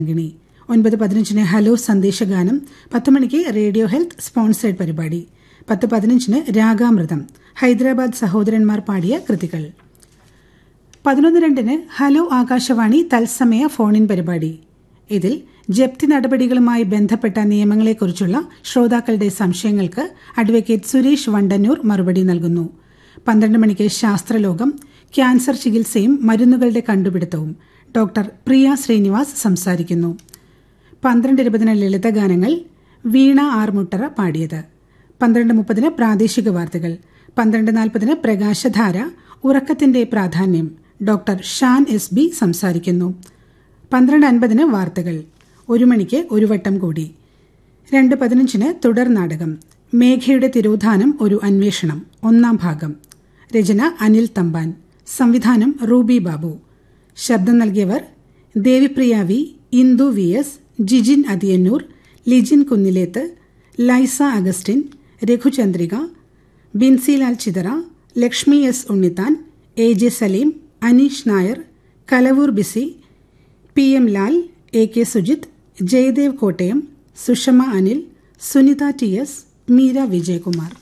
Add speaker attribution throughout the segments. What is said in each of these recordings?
Speaker 1: ഗിണി ഒൻപത് പതിനഞ്ചിന് ഹലോ സന്ദേശഗാനം പത്ത് മണിക്ക് റേഡിയോ ഹെൽത്ത് സ്പോൺസേഡ് പരിപാടി പത്ത് പതിനഞ്ചിന് രാഗാമൃതം ഹൈദരാബാദ് സഹോദരന്മാർ പാടിയ കൃതികൾ പതിനൊന്ന് രണ്ടിന് ഹലോ ആകാശവാണി തത്സമയ ഫോണിൻ പരിപാടി ഇതിൽ ജപ്തി നടപടികളുമായി ബന്ധപ്പെട്ട നിയമങ്ങളെക്കുറിച്ചുള്ള ശ്രോതാക്കളുടെ സംശയങ്ങൾക്ക് അഡ്വക്കേറ്റ് സുരേഷ് വണ്ടന്നൂർ മറുപടി നൽകുന്നു പന്ത്രണ്ട് മണിക്ക് ശാസ്ത്രലോകം ക്യാൻസർ ചികിത്സയും മരുന്നുകളുടെ കണ്ടുപിടുത്തവും ഡോക്ടർ പ്രിയ ശ്രീനിവാസ് സംസാരിക്കുന്നു പന്ത്രണ്ട് ഇരുപതിന് ലളിതഗാനങ്ങൾ വീണ ആർമുട്ടറ പാടിയത് പന്ത്രണ്ട് മുപ്പതിന് പ്രാദേശിക വാർത്തകൾ പന്ത്രണ്ട് നാൽപ്പതിന് പ്രകാശധാര ഉറക്കത്തിന്റെ പ്രാധാന്യം ഡോക്ടർ ഷാൻ എസ് ബി സംസാരിക്കുന്നു പന്ത്രണ്ട് അൻപതിന് വാർത്തകൾ ഒരു മണിക്ക് ഒരു വട്ടം കൂടി രണ്ട് പതിനഞ്ചിന് തുടർ നാടകം മേഘയുടെ തിരോധാനം ഒരു അന്വേഷണം ഒന്നാം ഭാഗം രചന അനിൽ തമ്പാൻ സംവിധാനം റൂബി ബാബു ശബ്ദം നൽകിയവർ Devipriya V Indu V S Jijin Athiyannoor Lijin Kunnileth Laiza Augustine Raghuchandrika Binsilal Chithara Lakshmi S Unnithan A J Saleem Aneesh Nair Kalavoor BC P M Lal A K Sujith Jayadev Kottayam Sushama Anil Sunitha T S Meera Vijayakumar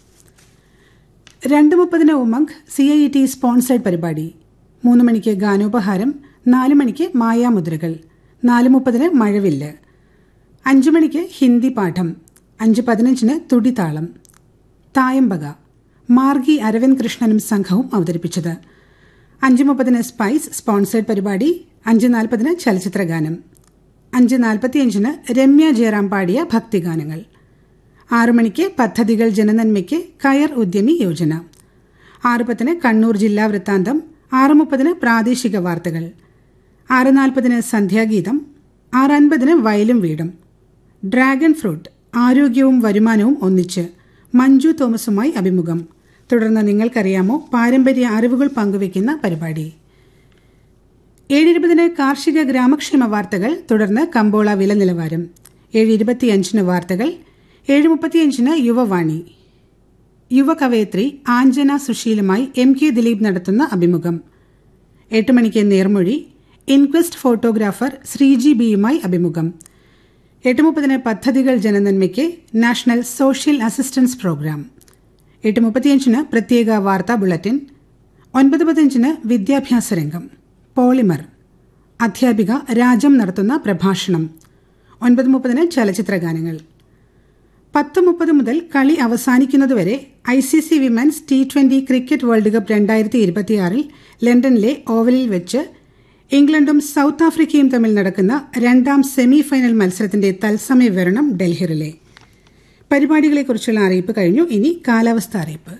Speaker 1: രണ്ട് മുപ്പതിന് Umang C I T sponsored പരിപാടി മൂന്ന് മണിക്ക് ഗാനോപഹാരം നാല് മണിക്ക് മായാമുദ്രകൾ നാല് മുപ്പതിന് മഴവില്ല് അഞ്ചു മണിക്ക് ഹിന്ദി പാഠം അഞ്ച് പതിനഞ്ചിന് തുടിതാളം തായമ്പക മാർഗി അരവിന്ദ് കൃഷ്ണനും സംഘവും അവതരിപ്പിച്ചത് അഞ്ച് മുപ്പതിന് സ്പൈസ് സ്പോൺസേഡ് പരിപാടി അഞ്ച് നാൽപ്പതിന് ചലച്ചിത്രഗാനം അഞ്ച് നാൽപ്പത്തിയഞ്ചിന് രമ്യ ജയറാം പാടിയ ഭക്തിഗാനങ്ങൾ ആറു മണിക്ക് പദ്ധതികൾ ജനനന്മയ്ക്ക് കയർ ഉദ്യമി യോജന ആറ് പത്തിന് കണ്ണൂർ ജില്ലാ വൃത്താന്തം ആറ് മുപ്പതിന് പ്രാദേശിക വാർത്തകൾ ആറ് നാൽപ്പതിന് സന്ധ്യാഗീതം ആറ് അൻപതിന് വയലും വീടും ഡ്രാഗൺ ഫ്രൂട്ട് ആരോഗ്യവും വരുമാനവും ഒന്നിച്ച് മഞ്ജു തോമസുമായി അഭിമുഖം തുടർന്ന് നിങ്ങൾക്കറിയാമോ പാരമ്പര്യ അറിവുകൾ പങ്കുവയ്ക്കുന്ന പരിപാടി ഏഴിരുപതിന് കാർഷിക ഗ്രാമക്ഷേമ വാർത്തകൾ തുടർന്ന് കമ്പോള വില നിലവാരം ഏഴ് ഇരുപത്തിയഞ്ചിന് വാർത്തകൾ ഏഴ് മുപ്പത്തിയഞ്ചിന് യുവവാണി യുവകവയത്രി ആഞ്ജന സുശീലുമായി എം കെ ദിലീപ് നടത്തുന്ന അഭിമുഖം എട്ട് മണിക്ക് നേർമൊഴി ഇൻക്വസ്റ്റ് ഫോട്ടോഗ്രാഫർ ശ്രീജി ബിയുമായി അഭിമുഖം എട്ട് മുപ്പതിന് പദ്ധതികൾ ജനനന്മയ്ക്ക് നാഷണൽ സോഷ്യൽ അസിസ്റ്റൻസ് പ്രോഗ്രാം എട്ട് മുപ്പത്തിയഞ്ചിന് പ്രത്യേക വാർത്താ ബുള്ളറ്റിൻ ഒൻപത് പതിനഞ്ചിന് വിദ്യാഭ്യാസ രംഗം പോളിമർ അധ്യാപിക രാജം നടത്തുന്ന പ്രഭാഷണം ഒൻപത് മുപ്പതിന് ചലച്ചിത്രഗാനങ്ങൾ പത്ത് മുപ്പത് മുതൽ കളി അവസാനിക്കുന്നതുവരെ I C C women's T twenty cricket world cup രണ്ടായിരത്തി ഇരുപത്തിയാറിൽ ലണ്ടനിലെ ഓവലിൽ വെച്ച് ഇംഗ്ലണ്ടും സൌത്ത് ആഫ്രിക്കയും തമ്മിൽ നടക്കുന്ന രണ്ടാം സെമി ഫൈനൽ മത്സരത്തിന്റെ തത്സമയ വിവരണം ഡൽഹിയിലെ പരിപാടികളെക്കുറിച്ചുള്ള അറിയിപ്പ് കഴിഞ്ഞു ഇനി കാലാവസ്ഥ അറിയിപ്പ്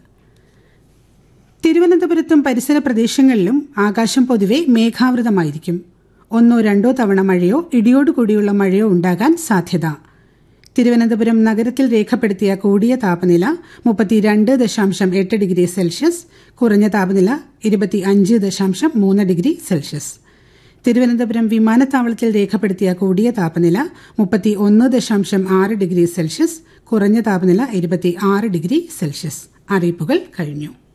Speaker 1: തിരുവനന്തപുരത്തും പരിസര പ്രദേശങ്ങളിലും ആകാശം പൊതുവെ മേഘാവൃതമായിരിക്കും ഒന്നോ രണ്ടോ തവണ മഴയോ ഇടിയോടുകൂടിയുള്ള മഴയോ ഉണ്ടാകാൻ സാധ്യത തിരുവനന്തപുരം നഗരത്തിൽ രേഖപ്പെടുത്തിയ കൂടിയ താപനില മുപ്പത്തിരണ്ട് ദശാംശം എട്ട് ഡിഗ്രി സെൽഷ്യസ് കുറഞ്ഞ താപനില ഇരുപത്തി അഞ്ച് ദശാംശം മൂന്ന് ഡിഗ്രി സെൽഷ്യസ് തിരുവനന്തപുരം വിമാനത്താവളത്തിൽ രേഖപ്പെടുത്തിയ കൂടിയ താപനില മുപ്പത്തി ഒന്ന് ദശാംശം ആറ് ഡിഗ്രി സെൽഷ്യസ് കുറഞ്ഞ താപനില ഇരുപത്തി ആറ് ഡിഗ്രി സെൽഷ്യസ് അറിയിപ്പുകൾ കഴിഞ്ഞു